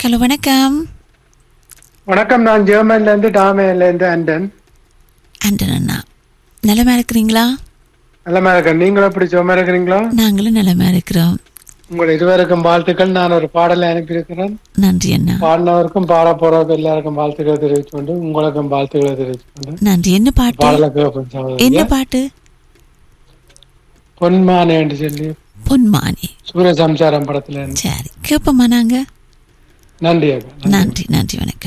Hello வணக்கம் வணக்கம் நான் ஜெர்மன்ல இருந்து டாமேல இருந்து அண்டன் ஆண்டன் அண்ணா நலமா இருக்கிறீங்களா நல்லமா இருக்கேன் நீங்களும் எப்படி சும்மா இருக்கிறீங்களா நாங்களும் நலமா இருக்கிறோம் உங்கள் இருவருக்கும் வாழ்த்துக்கள் நான் ஒரு பாடலை அனுப்பியிருக்கிறேன் நன்றி அண்ணா பாடினவருக்கும் பாட போறவருக்கு எல்லாருக்கும் வாழ்த்துக்களை தெரிவிச்சு கொண்டு உங்களுக்கும் வாழ்த்துக்களை தெரிவிச்சு கொண்டு நன்றி என்ன பாட்டு பாடலை கேட்போம் சகோதரி. என்ன பாட்டு பொன்மானே என்று சொல்லி பொன்மானி சூரிய சம்சாரம் படத்துல இருந்து சரி கேட்போமா நாங்க நன்றி அக்கா நன்றி நன்றி வணக்கம்